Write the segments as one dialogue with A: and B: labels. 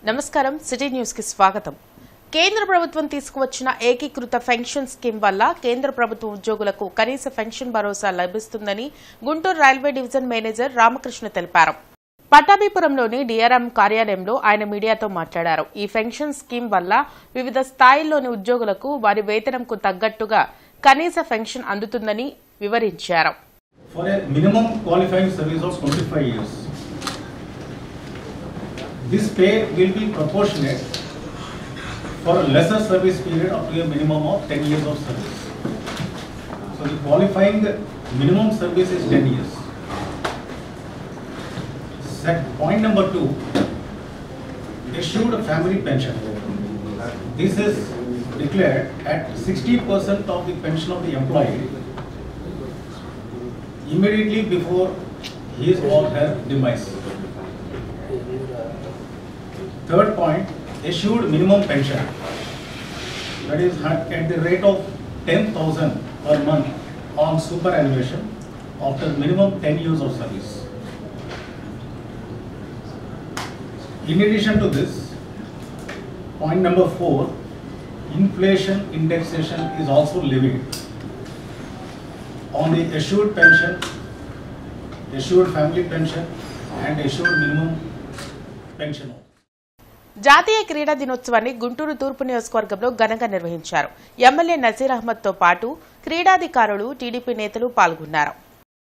A: నమస్కారం city news కి స్వాగతం కేంద్ర ప్రభుత్వం తీసుకువచ్చిన ఏకీకృత పెన్షన్ స్కీమ్ వల్ల కేంద్ర ప్రభుత్వ ఉద్యోగులకు కనీస పెన్షన్ భరోసా లభిస్తుందని Guntur railway division manager Ramakrishna తెలిపారు పట్టాభిపురంలోని డిఆర్ఎం కార్యాలయంలో ఆయన మీడియాతో మాట్లాడారు ఈ పెన్షన్ స్కీమ్ వల్ల వివిధ స్థాయిల్లోని ఉద్యోగులకు వారి వేతనంకు తగ్గట్టుగా కనీస పెన్షన్ అందుతుందని వివరించారు
B: for a minimum qualifying service of 25 years. This pay will be proportionate for a lesser service period up to a minimum of 10 years of service. So the qualifying minimum service is 10 years. Sec- Point number two, issued family pension. This is declared at 60% of the pension of the employee immediately before his or her demise. Third point, issued minimum pension. That is at the rate of ten thousand per month on superannuation after minimum ten years of service. In addition to this, point number four, inflation indexation is also levied on the assured pension, assured family pension and assured minimum pension.
A: జాతీయ క్రీడా దినోత్సవాన్ని గుంటూరు తూర్పు నియోజకవర్గంలో ఘనంగా నిర్వహించారు MLA Nazir Ahmed తో పాటు క్రీడాధికారులు TDP నేతలు పాల్గొన్నారు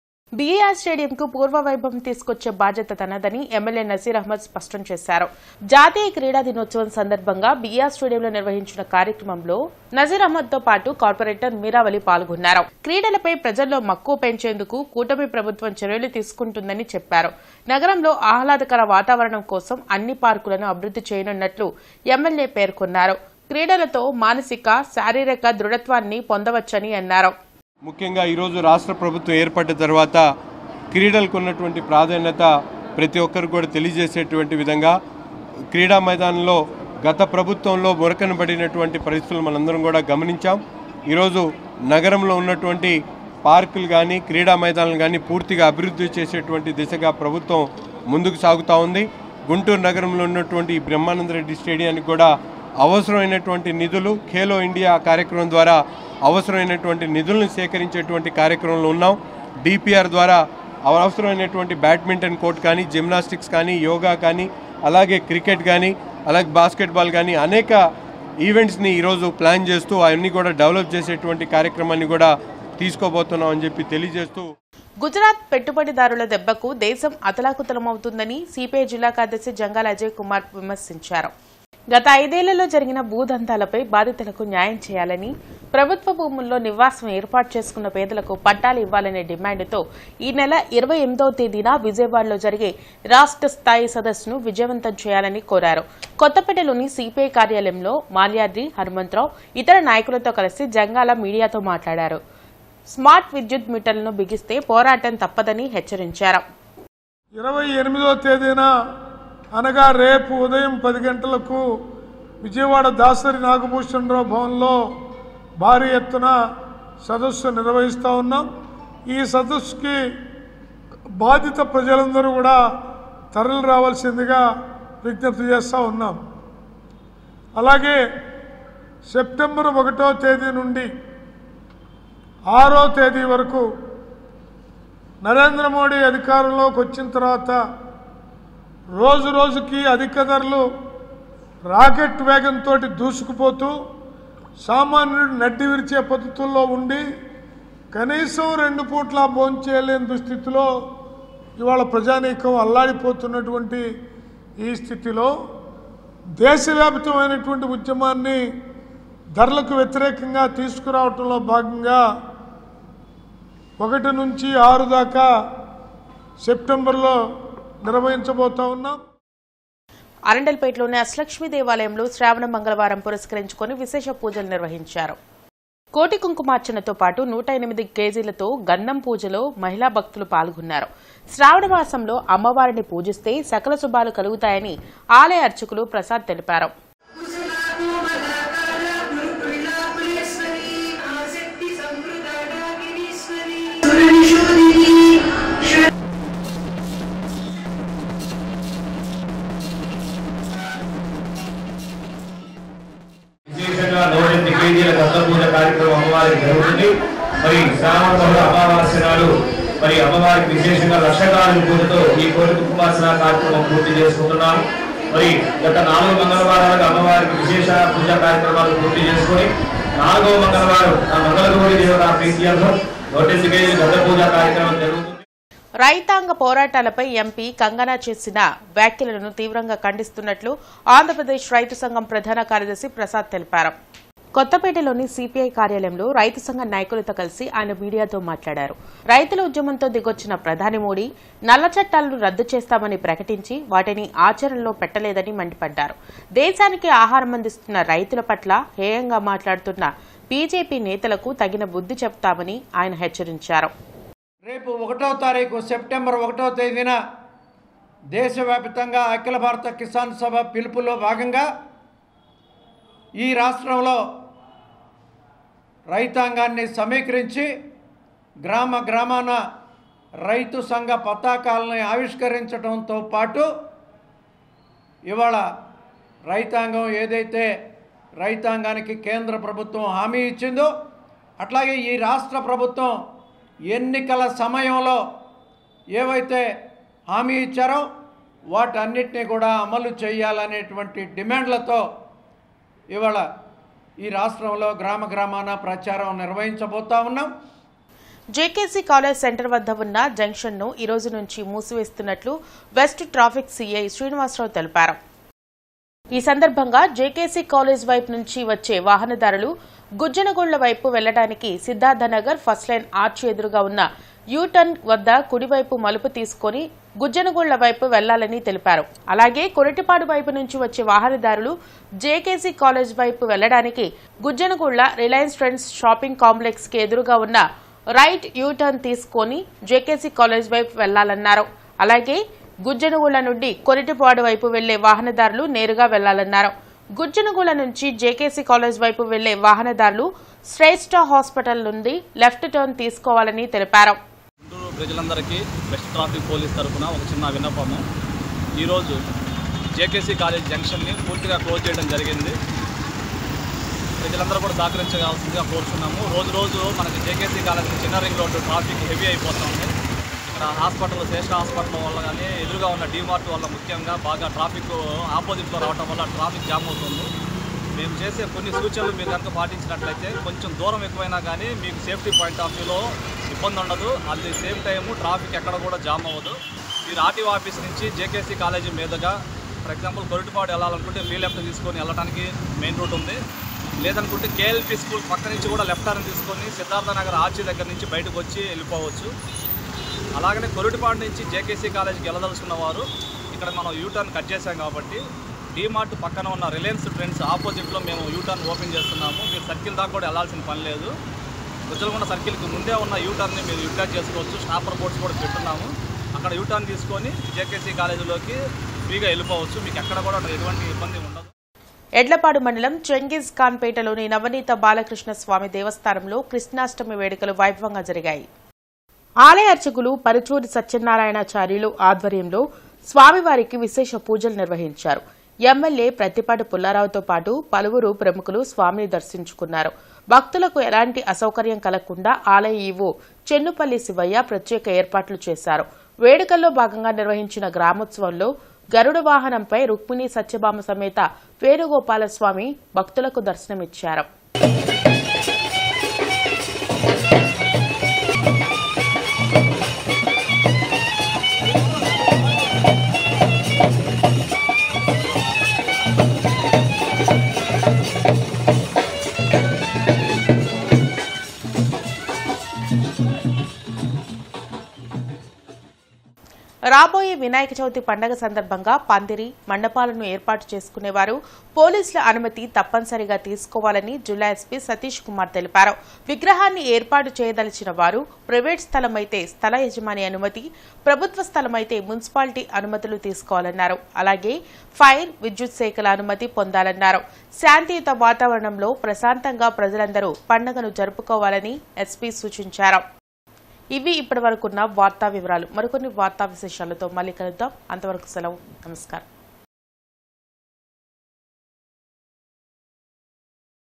A: బీఆర్ స్టేడియంకు పూర్వ వైభవం తీసుకొచ్చే బాధ్యత తనదని ఎమ్మెల్యే నజీర్ అహ్మద్ స్పష్టం చేశారు జాతీయ క్రీడా దినోత్సవం సందర్భంగా బీఆర్ స్టేడియంలో నిర్వహించిన కార్యక్రమంలో నజీర్ అహ్మద్ తో పాటు కార్పొరేటర్ మీరావలి పాల్గొన్నారు క్రీడలపై ప్రజల్లో మక్కువ పెంచేందుకు కూటమి ప్రభుత్వం చర్యలు తీసుకుంటుందని చెప్పారు నగరంలో ఆహ్లాదకర వాతావరణం కోసం అన్ని పార్కులను అభివృద్ది చేయనున్నట్లు ఎమ్మెల్యే పేర్కొన్నారు క్రీడలతో మానసిక శారీరక దృఢత్వాన్ని పొందవచ్చని అన్నారు
C: ముఖ్యంగా ఈరోజు రాష్ట్ర ప్రభుత్వం ఏర్పడ్డ తర్వాత క్రీడలకు ఉన్నటువంటి ప్రాధాన్యత ప్రతి ఒక్కరికి కూడా తెలియజేసేటువంటి విధంగా క్రీడా మైదానంలో గత ప్రభుత్వంలో మురకనబడినటువంటి పరిస్థితులు మనందరం కూడా గమనించాం ఈరోజు నగరంలో ఉన్నటువంటి పార్కులు కానీ క్రీడా మైదానాలు కానీ పూర్తిగా అభివృద్ధి చేసేటువంటి దిశగా ప్రభుత్వం ముందుకు సాగుతూ ఉంది గుంటూరు నగరంలో ఉన్నటువంటి ఈ బ్రహ్మానంద రెడ్డి స్టేడియానికి కూడా అవసరమైనటువంటి నిధులు ఖేలో ఇండియా కార్యక్రమం ద్వారా అవసరమైనటువంటి నిధులను సేకరించేటువంటి కార్యక్రమంలో ఉన్నాం డిపిఆర్ ద్వారా అవసరమైనటువంటి బ్యాడ్మింటన్ కోర్ట్ కానీ జిమ్నాస్టిక్స్ కానీ యోగా కానీ అలాగే క్రికెట్ కానీ అలాగే బాస్కెట్బాల్ కానీ అనేక ఈవెంట్స్ని ఈరోజు ప్లాన్ చేస్తూ అవన్నీ కూడా డెవలప్ చేసేటువంటి కార్యక్రమాన్ని కూడా తీసుకోబోతున్నాం అని చెప్పి తెలియజేస్తూ
A: గుజరాత్ పెట్టుబడిదారుల దెబ్బకు దేశం అతలాకుతలమవుతుందని సిపిఐ జిల్లా కార్యదర్శి జంగాల అజయ్ కుమార్ విమర్శించారు గత ఐదేళ్లలో జరిగిన భూదంతాలపై బాధితులకు న్యాయం చేయాలని ప్రభుత్వ భూముల్లో నివాసం ఏర్పాటు చేసుకున్న పేదలకు పట్టాలు ఇవ్వాలనే డిమాండ్తో ఈ నెల ఇరవై ఎనిమిదవ తేదీన విజయవాడలో జరిగే రాష్ట్ర స్థాయి సదస్సును విజయవంతం చేయాలని కోరారు కొత్తపేటలోని సిపిఐ కార్యాలయంలో మాల్యాద్రి హనుమంతరావు ఇతర నాయకులతో కలిసి జంగాల మీడియాతో మాట్లాడారు స్మార్ట్ విద్యుత్ మీటర్లను బిగిస్తే పోరాటం తప్పదని హెచ్చరించారు
D: ఇరవై ఎనిమిదో తేదీన అనగా రేపు ఉదయం పది గంటలకు విజయవాడ దాసరి నాగభూషణరావు భవన్లో భారీ ఎత్తున సదస్సు నిర్వహిస్తూ ఉన్నాం ఈ సదస్సుకి బాధిత ప్రజలందరూ కూడా తరలి రావాల్సిందిగా విజ్ఞప్తి చేస్తూ ఉన్నాం అలాగే సెప్టెంబర్ ఒకటో తేదీ నుండి ఆరో తేదీ వరకు నరేంద్ర మోడీ అధికారంలోకి వచ్చిన తర్వాత రోజు రోజుకి అధిక ధరలు రాకెట్ వేగంతో దూసుకుపోతూ సామాన్యుడు నడ్డి విరిచే పద్ధతుల్లో ఉండి కనీసం రెండు పూట్ల భోంచేయలేని దుస్థితిలో ఇవాళ ప్రజానీకం అల్లాడిపోతున్నటువంటి ఈ స్థితిలో దేశవ్యాప్తమైనటువంటి ఉద్యమాన్ని ధరలకు వ్యతిరేకంగా తీసుకురావటంలో భాగంగా ఒకటి నుంచి ఆరు దాకా సెప్టెంబర్లో నిర్వహించబోతా ఉన్నాం
A: అరండల్పేటలోని అష్టలక్ష్మి దేవాలయంలో శ్రావణ మంగళవారం పురస్కరించుకొని విశేష పూజలు నిర్వహించారు కోటి కుంకుమార్చనతో పాటు నూట ఎనిమిది కేజీలతో గంధం పూజలో మహిళా భక్తులు పాల్గొన్నారు శ్రావణ మాసంలో అమ్మవారిని పూజిస్తే సకల శుభాలు కలుగుతాయని ఆలయ అర్చకులు ప్రసాద్ తెలిపారు
E: ఆసక్తి సంవృత
F: కేజీల దత్త పూజ కార్యక్రమం అమ్మవారికి జరుగుతుంది మరి శ్రావణ బహుళ అమావాస్య నాడు మరి అమ్మవారికి విశేషంగా లక్షకాలం పూజతో ఈ కోటి కుంకుమార్చన కార్యక్రమం పూర్తి చేసుకుంటున్నాం మరి గత నాలుగు మంగళవారాలుగా అమ్మవారికి విశేష పూజా కార్యక్రమాలు పూర్తి చేసుకొని నాలుగవ మంగళవారం ఆ మంగళగౌరి దేవత ప్రీత్యార్థం నూటెనిమిది కేజీల దత్త పూజ కార్యక్రమం జరుగుతుంది
A: రైతాంగ పోరాటాలపై ఎంపీ కంగనా చేసిన వ్యాఖ్యలను తీవ్రంగా ఖండిస్తున్నట్లు ఆంధ్రప్రదేశ్ రైతు సంఘం ప్రధాన కార్యదర్శి ప్రసాద్ తెలిపారు కొత్తపేటలోని సిపిఐ కార్యాలయంలో రైతు సంఘ నాయకులతో కలిసి ఆయన మీడియాతో మాట్లాడారు రైతుల ఉద్యమంతో దిగొచ్చిన ప్రధాని మోడీ నల్ల చట్టాలను రద్దు చేస్తామని ప్రకటించి వాటిని ఆచరణలో పెట్టలేదని మండిపడ్డారు దేశానికి ఆహారం అందిస్తున్న రైతుల పట్ల హేయంగా మాట్లాడుతున్న బీజేపీ నేతలకు తగిన బుద్ధి చెప్తామని ఆయన హెచ్చరించారు
G: రేపు ఒకటో తారీఖు సెప్టెంబర్ ఒకటో తేదీన దేశవ్యాప్తంగా అఖిల భారత కిసాన్ సభ పిలుపులో భాగంగా ఈ రాష్ట్రంలో రైతాంగాన్ని సమీకరించి గ్రామ గ్రామాన రైతు సంఘ పతాకాలని ఆవిష్కరించడంతో పాటు ఇవాళ రైతాంగం ఏదైతే రైతాంగానికి కేంద్ర ప్రభుత్వం హామీ ఇచ్చిందో అట్లాగే ఈ రాష్ట్ర ప్రభుత్వం ఎన్నికల సమయంలో ఏవైతే హామీ ఇచ్చారో వాటన్నిటినీ కూడా అమలు చేయాలనేటువంటి డిమాండ్లతో ఇవాళ ఈ రాష్ట్రంలో గ్రామ గ్రామాన ప్రచారం నిర్వహించబోతా ఉన్నాం
A: జేకేసీ కాలేజ్ సెంటర్ వద్ద ఉన్న జంక్షన్ ను ఈ రోజు నుంచి మూసివేస్తున్నట్లు వెస్ట్ ట్రాఫిక్ సీఐ శ్రీనివాసరావు తెలిపారు ఈ సందర్భంగా జేకేసీ కాలేజ్ వైపు నుంచి వచ్చే వాహనదారులు గుజ్జనగొండ్ల వైపు వెళ్లడానికి సిద్ధార్థనగర్ ఫస్ట్ లైన్ ఆర్చ్ ఎదురుగా ఉన్న యూటర్న్ వద్ద కుడివైపు మలుపు తీసుకుని గుజ్జనగొండ్ల వైపు వెళ్లాలని తెలిపారు అలాగే కొరటిపాడు వైపు నుంచి వచ్చే వాహనదారులు జేకేసీ కాలేజ్ వైపు వెళ్లడానికి Gujjanagundla Reliance Trends shopping complex కి ఎదురుగా ఉన్న రైట్ యూటర్న్ తీసుకొని జేకేసీ కాలేజ్ వైపు వెళ్లాలన్నారు అలాగే గుజ్జనగూడ నుండి కొరిటిపాడు వైపు వెళ్లే వాహనదారులు నేరుగా వెళ్లాలన్నారు గుజ్జనగూడ నుంచి జేకేసీ కాలేజ్ వైపు వెళ్లే వాహనదారులు శ్రేష్ఠ హాస్పిటల్ నుండి లెఫ్ట్ టర్న్ తీసుకోవాలని తెలిపారు
H: గుంటూరు ప్రజలందరికీ వెస్ట్ ట్రాఫిక్ పోలీస్ తరఫున ఒక చిన్న విన్నపము ఈరోజు జేకేసీ కాలేజ్ జంక్షన్ని పూర్తిగా క్లోజ్ చేయడం జరిగింది ప్రజలందరూ కూడా సహకరించవలసిందిగా కోరుతున్నాము రోజు రోజు మనకి జేకేసీ కాలేజ్ చిన్న రింగ్ రోడ్డు ట్రాఫిక్ హెవీ అయిపోతుంది ఇక్కడ హాస్పిటల్ శ్రేష్ఠ హాస్పిటల్ వల్ల కానీ ఎదురుగా ఉన్న డీమార్ట్ వల్ల ముఖ్యంగా బాగా ట్రాఫిక్ ఆపోజిట్లో రావడం వల్ల ట్రాఫిక్ జామ్ అవుతుంది మేము చేసే కొన్ని సూచనలు మీరు కనుక పాటించినట్లయితే కొంచెం దూరం ఎక్కువైనా కానీ మీకు సేఫ్టీ పాయింట్ ఆఫ్ వ్యూలో ఇబ్బంది ఉండదు at the same time traffic ఎక్కడ కూడా జామ్ అవ్వదు మీరు ఆర్టీఓ ఆఫీస్ నుంచి జేకేసీ కాలేజీ మీదుగా ఫర్ ఎగ్జాంపుల్ కొరటిపాడు వెళ్ళాలనుకుంటే ఫ్రీ లెఫ్ట్ తీసుకొని వెళ్ళడానికి మెయిన్ రూట్ ఉంది లేదనుకుంటే కేఎల్పి స్కూల్ పక్క నుంచి కూడా లెఫ్ట్ టర్న్ తీసుకొని సిద్ధార్థ నగర్ ఆర్చీ దగ్గర నుంచి బయటకు వచ్చి వెళ్ళిపోవచ్చు అలాగనే కొరటిపాడు నుంచి జేకేసీ కాలేజీకి వెళ్ళదలుచుకున్న వారు ఇక్కడ మనం యూటర్న్ కట్ చేశాం కాబట్టి డీమార్ట్ పక్కన ఉన్న రిలయన్స్ ట్రెండ్స్ ఆపోజిట్లో మేము యూటర్న్ ఓపెన్ చేస్తున్నాము మీరు సర్కిల్ దాకా కూడా వెళ్ళాల్సిన పని లేదు గుజ్జలగొండ సర్కిల్కి ముందే ఉన్న యూటర్న్ని మీరు యూటర్న్ చేసుకోవచ్చు స్టాపర్ బోర్డ్స్ కూడా పెట్టున్నాము అక్కడ యూటర్న్ తీసుకొని జేకేసీ కాలేజీలోకి ఫ్రీగా వెళ్ళిపోవచ్చు మీకు ఎక్కడ కూడా ఎటువంటి ఇబ్బంది ఉండదు
A: ఎడ్లపాడు మండలం చెంగిజ్ ఖాన్పేటలోని నవనీత బాలకృష్ణ స్వామి దేవస్థానంలో కృష్ణాష్టమి వేడుకలు వైభవంగా జరిగాయి ఆలయ అర్చకులు పరుచూరి సత్యనారాయణాచార్యులు ఆధ్వర్యంలో స్వామివారికి విశేష పూజలు నిర్వహించారు ఎమ్మెల్యే ప్రతిపాటి పుల్లారావుతో పాటు పలువురు ప్రముఖులు స్వామిని దర్శించుకున్నారు భక్తులకు ఎలాంటి అసౌకర్యం కలగకుండా ఆలయ ఈవో చెన్నుపల్లి శివయ్య ప్రత్యేక ఏర్పాట్లు చేశారు వేడుకల్లో భాగంగా నిర్వహించిన గ్రామోత్సవంలో గరుడ వాహనంపై రుక్మిణి సత్యభామ సమేత వేణుగోపాలస్వామి భక్తులకు దర్శనమిచ్చారు రాబోయే వినాయక చవితి పండగ సందర్భంగా పందిరి మండపాలను ఏర్పాటు చేసుకునేవారు పోలీసుల అనుమతి తప్పనిసరిగా తీసుకోవాలని జిల్లా ఎస్పీ సతీష్ కుమార్ తెలిపారు విగ్రహాన్ని ఏర్పాటు చేయదలిచిన వారు ప్రైవేట్ స్థలమైతే స్థల యజమాని అనుమతి ప్రభుత్వ స్థలమైతే మున్సిపాలిటీ అనుమతులు తీసుకోవాలన్నారు అలాగే ఫైర్ విద్యుత్ శాఖల అనుమతి పొందాలన్నారు శాంతియుత వాతావరణంలో ప్రశాంతంగా ప్రజలందరూ పండుగను జరుపుకోవాలని ఎస్పీ సూచించారు ఇవి ఇప్పటి వరకున్న వార్తా వివరాలు మరికొన్ని వార్తా విశేషాలతో మళ్ళీ కలుద్దాం అంతవరకు సెలవు నమస్కారం